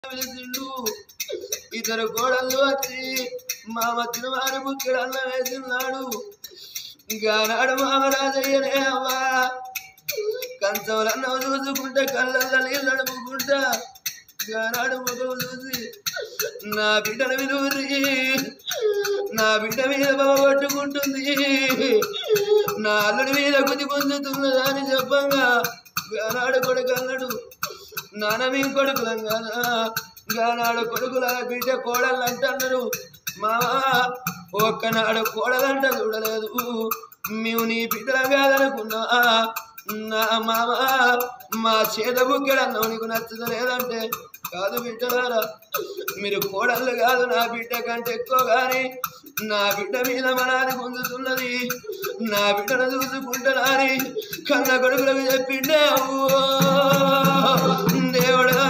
పిలిచిండు ఇద్దరు కోడళ్ళు వచ్చి మామ తినవారి బుక్కెడు అన్నం వేసినాడు ఇంకా నాడు మామ రాజయ్యనే అవ్వా కంచంలన్న చూసుకుంటే కళ్ళల్లో నీళ్ళు నడుపుకుంటా గానాడు ముఖం చూసి నా బిడ్డను విలువరి నా బిడ్డ మీద బావ పట్టుకుంటుంది నా అల్లుడి మీద గుది పొందుతున్నదా అని చెప్పంగా గానాడు కొడుకు అన్నాడు నాన్న మీ కొడుకులం కదా గానాడు కొడుకుల బిడ్డ కోడలు అంటున్నారు మావా ఒక్కనాడు కోడలంట చూడలేదు మేము నీ బిడ్డలం కాదనుకున్నా నా మామ మా చేత బుక్కెడన్నావు నీకు నచ్చలేదంటే కాదు బిడ్డలారా మీరు కోడళ్ళు కాదు నా బిడ్డ కంటే ఎక్కువ కానీ నా బిడ్డ మీద మనాది పొందుతున్నది నా బిడ్డను చూసుకుంటున్నాని కన్న కొడుకులకు చెప్పిండే అవ్వో దేవుడా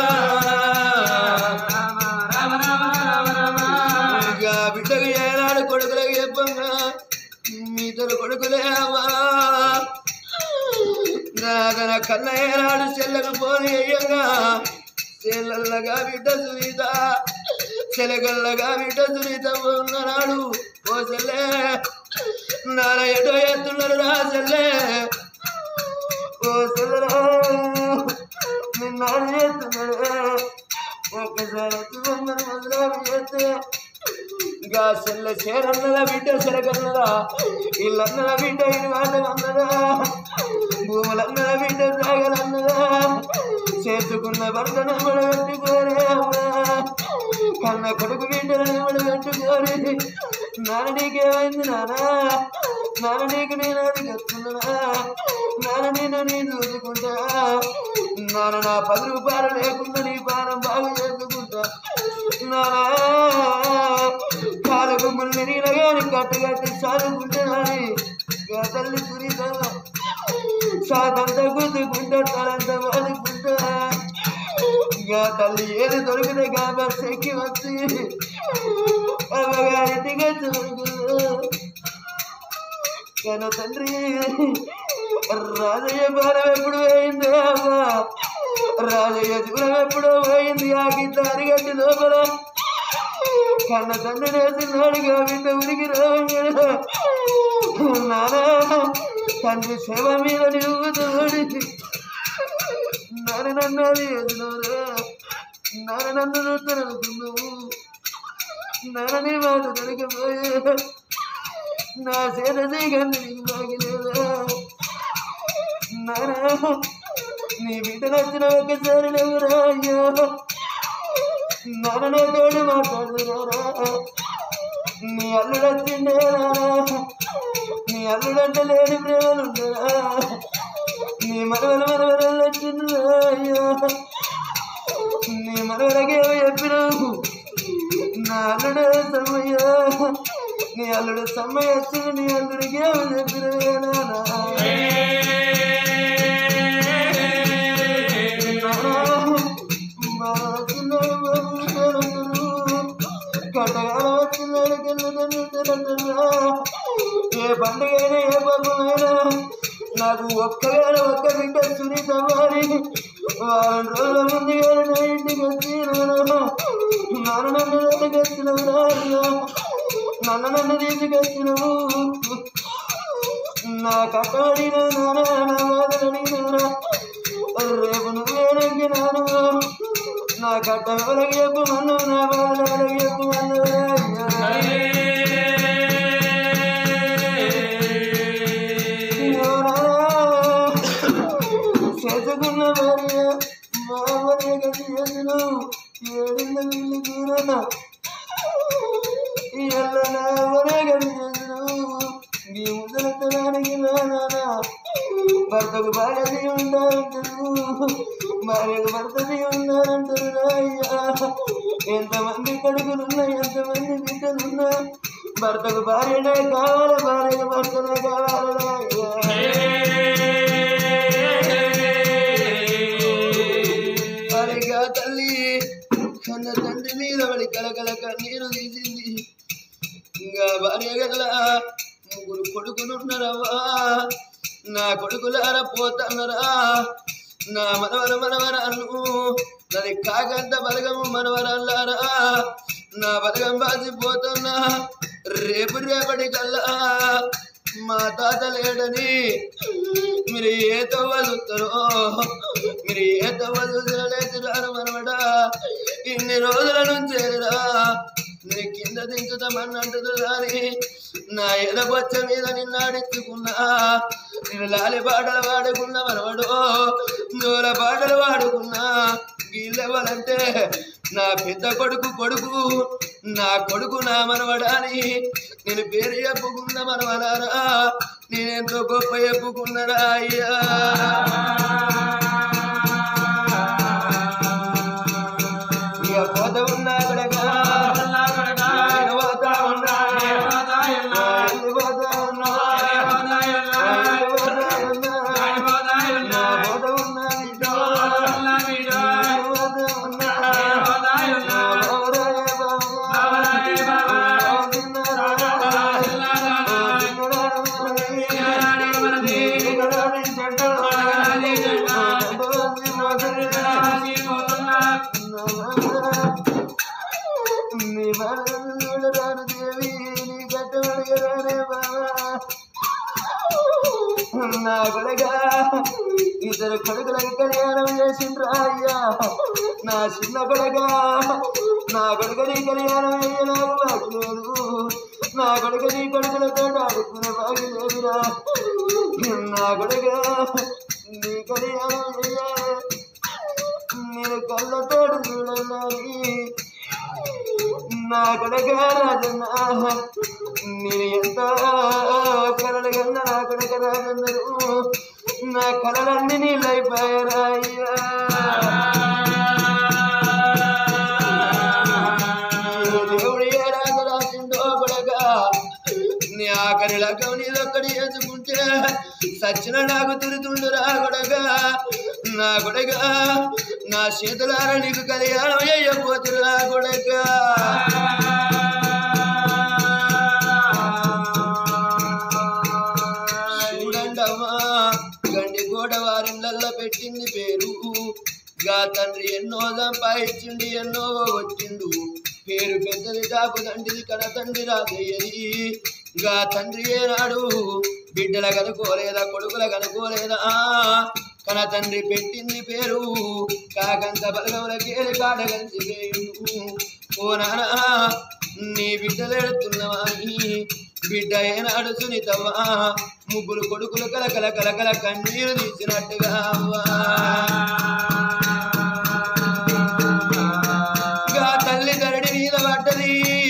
ఇక బిడ్డకు ఏనాడు కొడుకులకు చెప్పంగా మీ ఇద్దరు కొడుకులే అవ్వా నాగన కన్న ఏనాడు చెల్లకు పోని అయ్యంగా చెల్లల్లగా బిడ్డ సునీత చెలగల్లగా బిడ్డ సునీత ఉన్నాడు ఓ చెల్లె నాన్న ఎటో ఎత్తున్నాడు రా చెల్లె ఓ చెల్లెరా నిన్న చేస్తున్నాడు ఒక్కసారి వచ్చి వందరు వందలు చేస్తే ఇంకా చెల్లె చేరన్నదా బిడ్డ చెరగన్నదా ఇల్లన్నదా బిడ్డ ఇది మాట అన్నదా భూములన్నదా బిడ్డ సాగలన్నదా చేసుకున్న భర్తను పెట్టుకోరే కన్న కొడుకు బిడ్డలను పెట్టుకోరి నాన్న నీకేమైంది నానా నాన్న నీకు నేను అది చెప్తున్నా నాన్న నేను నేను చూసుకుంటా నాన్న నా పది రూపాయలు లేకుండా నీ పానం బాగు చేసుకుంటా నానా కాలకు ముళ్ళు నీళ్ళగాని కట్టు కట్టి చదువుకుంటే నాని గా తల్లి సునీతంగా సాతంత గుద్దుకుంటా తలంత బాదుకుంటా ఇక తల్లి ఏది దొరికితే గా బస్ ఎక్కి వచ్చి అమ్మగారింటికి దొరుకుతుంది కానీ తండ్రి రాజయ్య భారం ఎప్పుడు పోయింది అమ్మా రాజయ్య దూరం ఎప్పుడో పోయింది ఆ గిద్ద అరిగట్టి లోపల కన్న తండ్రి వేసినాడుగా బిడ్డ ఉరికి రావయ్యా నానా తండ్రి సేవ మీద నువ్వు తోడి నాన్న నన్నది ఎదునోరా నాన్న నన్ను చూస్తాననుకున్నావు నాన్న నీ మాట దొరికిపోయే నా చేత చేయగండి నీకు బాగిలేదా నానా నీ బిడ్డ నచ్చిన ఒక్కసారి లేవురా అయ్యో నాన్న తోడు మాట్లాడుతున్నారా నీ అల్లుడు వచ్చిండేరా నీ అల్లుడంటే లేని ప్రేమలుండరా నీ మనవలు మనవరాలు వచ్చిండ్రా అయ్యో నీ మనవరకేమో చెప్పినావు నా అల్లుడు సమ్మయ్య నీ అల్లుడు సమ్మయ్య వచ్చి నీ అల్లుడికి ఏమో చెప్పినా కట్టగాల వచ్చినాడు ఏ పండుగైనా ఏ పర్వమైనా నాకు ఒక్కగానే ఒక్క బిడ్డ సునీత వారి వారం రోజుల ముందుగానే నా ఇంటికి వచ్చినాను నాన్న నన్ను తీసుకొచ్చినావు నన్ను నన్ను తీసుకొచ్చినావు నా కట్టబడిన నాన్న నా బాధలు అడిగినారా రేపు నువ్వేనెక్కినాను నా కట్ట ఎవరికి చెప్పమను నా బాధలు ఎవరికి చెప్పమను చేసుకున్న భార్య మా భార్య గతి చేసిను ఏడున్న వీళ్ళు తీరనా ఇవాళ నా భార్య గతి చేసిను నీ ముసలితనానికి నానా భర్తకు భార్యది ఉండాలంటారు భార్యకు భర్తది ఉండాలంటారు అయ్యా ఎంతమంది కొడుకులున్నా ఎంతమంది బిడ్డలున్నా భర్తకు భార్యనే కావాలి భార్యకు భర్తనే కావాలి అయ్యా భార్యగా తల్లి కన్న తండ్రి మీద పడి కలకల కన్నీరు తీసింది ఇంకా భార్య గల ముగ్గురు కొడుకులున్నారవ్వా నా కొడుకులారా పోతన్నరా నా మనవర మనవరాలు నది కాకంత బలగము మనవరాలారా నా బలగం బాసిపోతున్నా రేపు రేపటి కల్లా మా తాత లేడని మీరు ఏ తవ్వ చూస్తారో మీరు ఏ తవ్వ చూసిన లేచిరారు మనవడా ఇన్ని రోజుల నుంచేరా నేను కింద దించుతామని అంటుంది కానీ నా ఎదబొచ్చ మీద నిన్ను ఆడించుకున్నా నేను లాలి పాటలు వాడుకున్నా మనవడు నూల పాటలు వాడుకున్నా వీళ్ళెవ్వాలంటే నా పెద్ద కొడుకు కొడుకు నా కొడుకు నా మనవడాని నేను పేరు చెప్పుకున్న మనవడారా నేనెంతో గొప్ప చెప్పుకున్నరా అయ్యా ఇక పోత ఉన్నా కొడకా నేను పోతా ఉన్నా నేను పోతా ఉన్నా నేను పోతా ఉన్నా నా పోత ఉన్నా ఇటో నేను పోతా ఉన్నా నా ఓరాయ బాబా నీ మనసులు రాను దేవి నీ కట్టబడిగానే బాబా నా కొడుగా ఇద్దరు కొడుకులకు కళ్యాణం చేసిండ్రా అయ్యా నా చిన్న కొడుగా నా కొడుకుని కళ్యాణం అయ్యేలాగా బాగలేదు నా కొడుకు నీ కొడుకులతో ఆడుకునే బాగలేదురా నా కొడుగా నీ కళ్యాణం అయ్యా నేను కళ్ళతోడు చూడాలని నా కొడుక రాజన్న నేను ఎంత కలలు కన్నా నా కొడుక రాజన్నారు నా కలలన్నీ నీళ్ళైపోయారా అయ్యా దేవుడు ఏ రాజు రాసిండో కొడక నీ ఆఖరి లగ్గం నీదొక్కడి చేసుకుంటే సచిన నాకు తిరుగుతుండు రా కొడక నా కొడక నా చేతులార నీకు కళ్యాణం అయ్యపోతురు రా కొడక చూడండమ్మా గండి గోడ వారిళ్ళల్లో పెట్టింది పేరు గా తండ్రి ఎన్నో సంపాదించిండి ఎన్నో వచ్చిండు పేరు పెద్దది కాపు తండ్రిది కన తండ్రి రాజయ్యది గా తండ్రి ఏనాడు బిడ్డల కనుకోలేదా కొడుకుల కనుకోలేదా కన తండ్రి పెట్టింది పేరు కాకంత బలగములకేది కాడ కలిసి పేరు ఓ నానా నీ బిడ్డలు ఎడుతున్నవా బిడ్డ ఏనాడు సునీతవ్వా ముగ్గురు కొడుకులు కల కల కల కల కన్నీరు తీసినట్టుగా అవ్వా గా తల్లి ధరణి మీద పడ్డది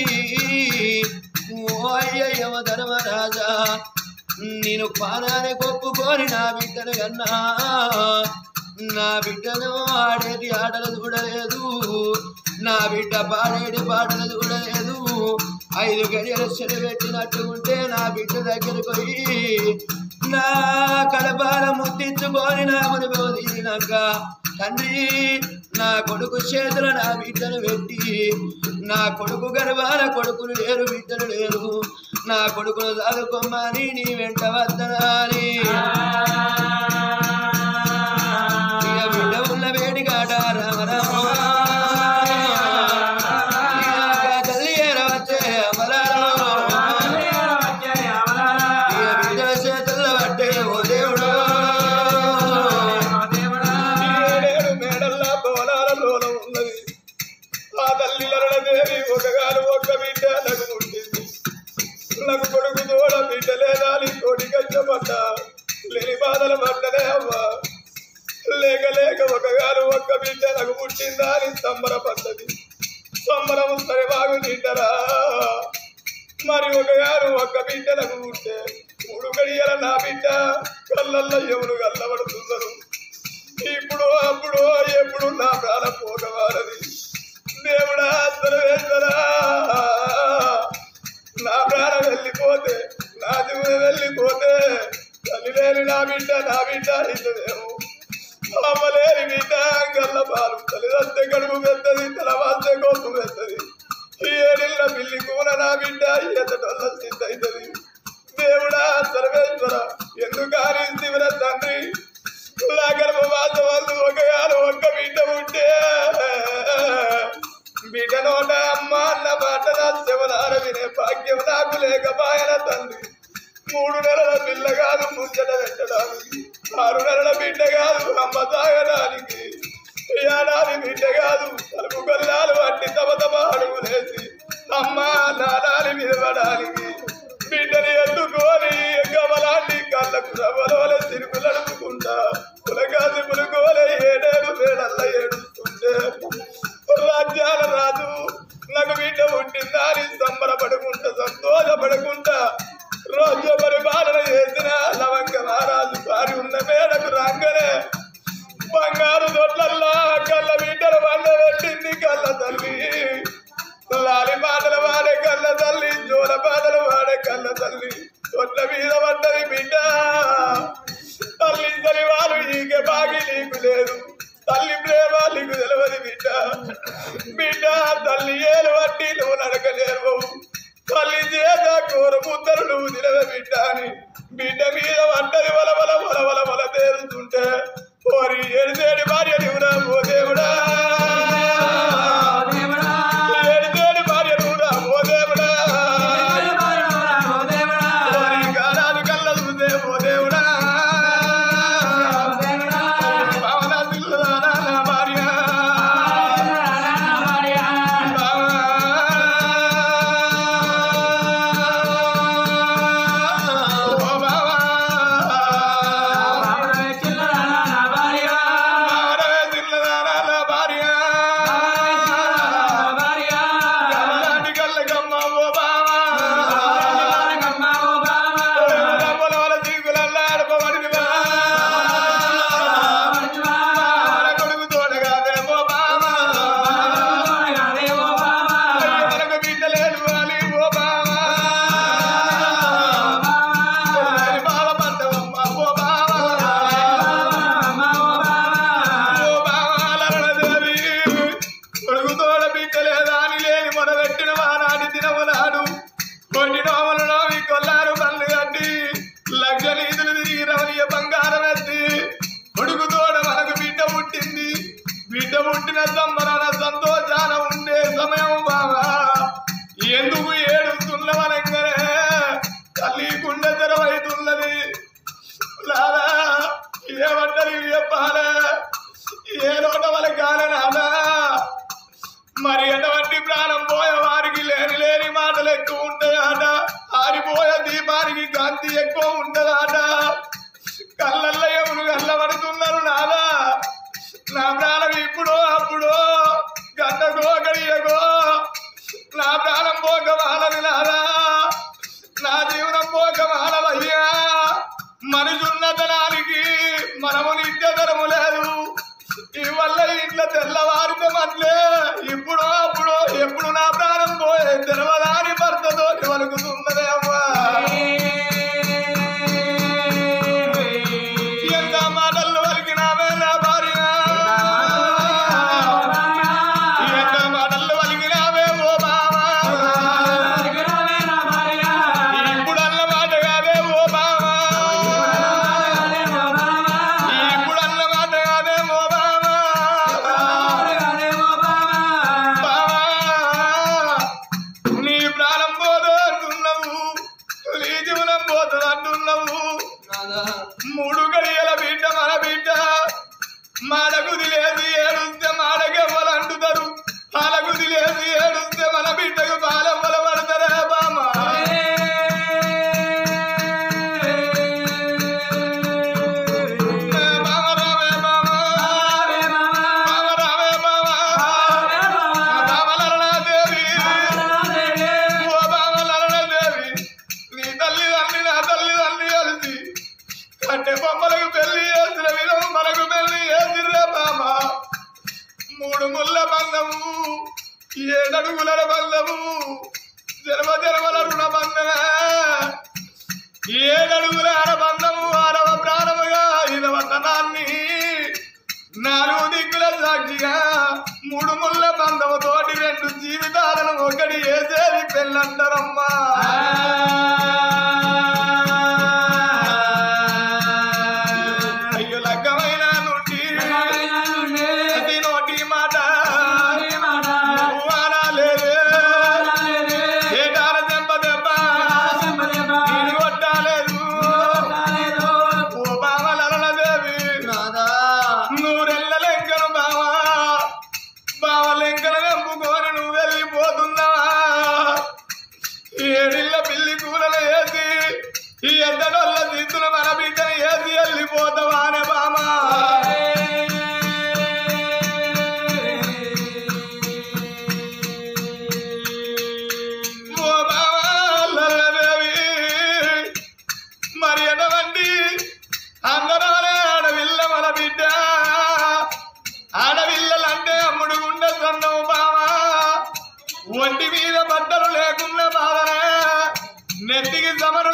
ఓ అయ్యయ్యమ ధర్మరాజా నేను పానాన్ని కొప్పుకొని నా బిడ్డను కన్నా నా బిడ్డను ఆడేది ఆటలు చూడలేదు నా బిడ్డ పాడేది పాటలు చూడలేదు ఐదు గడియలు చెడు పెట్టినట్టు ఉంటే నా బిడ్డ దగ్గరకు పోయి నా కడపాల ముద్దించుకొని నా మునిపో తీరినాక తండ్రి నా కొడుకు చేతుల నా బిడ్డను పెట్టి నా కొడుకు గర్భాల కొడుకులు లేరు బిడ్డలు లేరు నా కొడుకును చదువుకోమని నీ వెంట వద్దనాని ఇక బిడ్డ ఉన్న వేడిగాట రామ రామ ఇక తల్లి ఏరవచ్చే అమలారామ ఇక బిడ్డ చేతుల్లో పట్టే ఓ దేవుడు ఏడేడు మేడల్లా భవనాల లోన ఉన్నది ఆ తల్లి దేవి ఒకగాను ఒక్క బిడ్డ నాకు పుట్టింది నాకు కొడుకు తోడ బిడ్డ లేదా నీ తోడి కష్టపడ్డ లేని బాధలు పడ్డనే అవ్వా లేక లేక ఒకగాను ఒక్క బిడ్డ నాకు పుట్టిందా అని సంబరపడ్డది సంబరం సరే బాగు తింటరా మరి ఒకగాను ఒక్క బిడ్డ నాకు పుట్టే మూడు గడియల నా బిడ్డ కళ్ళల్లో ఎవరు కళ్ళబడుతున్నారు ఇప్పుడు అప్పుడు ఎప్పుడు నా ప్రాణం పోగవారది దేవుడా సర్వేశ్వరా నా ప్రాణం వెళ్ళిపోతే నా దేవుడు వెళ్ళిపోతే తల్లి లేని నా బిడ్డ నా బిడ్డ ఇద్దరేమో అమ్మలేని బిడ్డ గల్ల పాలు తల్లిదంతే గడుపు పెద్దది తల వాస్తే కోపు పెద్దది ఏడిళ్ళ పిల్లి కూర నా బిడ్డ ఎత్తటోళ్ళ సిద్ధైతది దేవుడా సర్వేశ్వర ఎందుకు ఆరిందివర తండ్రి నా గర్భ వాస వాళ్ళు బిడ్డ నోట అమ్మ అన్న మాట నా శివనార వినే భాగ్యం నాకు లేకపాయన తండ్రి మూడు నెలల పిల్ల కాదు ముచ్చట పెట్టడానికి ఆరు నెలల బిడ్డ కాదు అమ్మ తాగడానికి ఏడాది బిడ్డ కాదు తలుపు గల్లాలు అట్టి తమ తమ అడుగులేసి అమ్మ నాడాలి నిలబడానికి బిడ్డని ఎత్తుకొని గమలాంటి కళ్ళకు రవ్వలోల తిరుగులు అడుపుకుంటా పులగాసి పులుకోలే ఏడేడు వేడల్ల ఏడుస్తుంటే రాజ్యాల రాజు నాకు బిడ్డ పుట్టిందా అని సంబరపడుకుంటా సంతోషపడుకుంటా రోజు పరిపాలన చేసిన లవంగ మహారాజు వారి ఉన్న మేడకు రాగానే బంగారు దొడ్లల్లా కళ్ళ బిడ్డల బండ పెట్టింది కళ్ళ తల్లి లాలి పాటలు వాడే కళ్ళ తల్లి జోల పాటలు వాడే కళ్ళ తల్లి దొడ్ల మీద పడ్డది బిడ్డ తల్లి తల్లి వాళ్ళు ఈగ బాగి నీకు లేదు తల్లి ప్రేమ నీకు తెలియదు బిడ్డ బిడ్డ తల్లి ఏలు పట్టి నువ్వు నడకలేవు తల్లి చేత కూర ముద్దరు నువ్వు తినవే బిడ్డ అని బిడ్డ మీద పడ్డది వల వల వల వల వల తేరుతుంటే ఓరి ఏడుదేడి భార్య నువ్వురా ఓ దేవుడా ఏడుదేడి భార్య నువ్వురా ఓ దేవుడా ఓరి గారాలు కళ్ళ చూసే ఓ దేవుడా భావన పిల్లలారా నా భార్య కొడుకుతోడ బిడ్డలేదా అని లేని మొదలెట్టిన వానాడి దినమునాడు కొన్ని నోములలో మీ కొల్లారు కళ్ళు కట్టి లక్ష నీతులు తిరిగి రమణీయ బంగారం ఎత్తి కొడుకుతోడ మనకు బిడ్డ పుట్టింది బిడ్డ పుట్టిన సంబరాల సంతోషాన ఉండే సమయం బావా ఎందుకు ఏడుస్తున్నవనంగానే తల్లి గుండె తెరవైతున్నది లాలా ఏమంటారు చెప్పాలా ఏ నోట వాళ్ళకి కాలనాదా మరి ఎటువంటి ప్రాణం పోయే వారికి లేని లేని మాటలు ఎక్కువ ఉంటాయట ఆరిపోయే దీపానికి కాంతి ఎక్కువ ఉంటదట కళ్ళల్లో ఎవరు కళ్ళబడుతున్నారు నాదా నా ప్రాణం ఇప్పుడు అప్పుడు గంటకో గడియకో నా ప్రాణం పోక మాలని నాదా నా జీవనం పోక మానవయ్యా మనుషున్నతనానికి మనము నిత్యతరము లేదు ఈ వల్ల ఇంట్లో తెల్లవారితే మట్లే ఇప్పుడు అప్పుడు ఎప్పుడు నా ప్రాణం పోయే తెరవదాని భర్తతో వలుకుతున్నదే అమ్మా ఎంత మాటలు వలికినావే నా భార్య ఎంత మాటలు వలికినావే ఓ బావా ఇప్పుడు అన్న మాట కాదే ఓ బావా ఇప్పుడు అన్న మాట కాదే ఓ బావా బావా నీ ప్రాణం పోదు అంటున్నావు నీ జీవనం పోతుంది అంటున్నావు మూడు గడియల బిడ్డ మన బిడ్డ మాడగుది లేదు ఏడుస్తే మాడకెవ్వలు అంటుతారు పాలగుది లేదు ఏడుస్తే మన బిడ్డకు పాలెవ్వలు పడతారా బామా బామ రావే బామ బామ రావే బామ బామ లలనాదేవి ఓ బామ లలనాదేవి నీ తల్లి తండ్రి నా తల్లి తండ్రి కలిసి కట్టె బొమ్మలకు పెళ్లి చేసిన విధం మనకు పెళ్లి చేసిర్రా బామ మూడు ముళ్ళ బంధము ఏడడుగుల బంధము జన్మ జన్మల రుణ బంధమే ఏడడుగుల బంధము ఆరవ ప్రాణముగా ఐదవ తనాన్ని నాలుగు దిక్కుల సాక్షిగా మూడు ముళ్ళ బంధము తోటి రెండు జీవితాలను ఒకటి వేసేది పెళ్ళంటారమ్మా అయ్యో లగ్గమైన నుండి ప్రతి నోటి మాట నువ్వు ఆడ ఈ ఎద్దడోళ్ళ దిద్దులు మన బిడ్డని ఏది వెళ్ళిపోతావానే బామా ఓ బావా లల్లదేవి మరి ఎటువంటి అందరాలే ఆడవిల్ల మన బిడ్డ ఆడవిల్లలంటే అమ్ముడు గుండె సన్నవు బావా ఒంటి మీద బట్టలు లేకున్న బావనే నెత్తికి సమర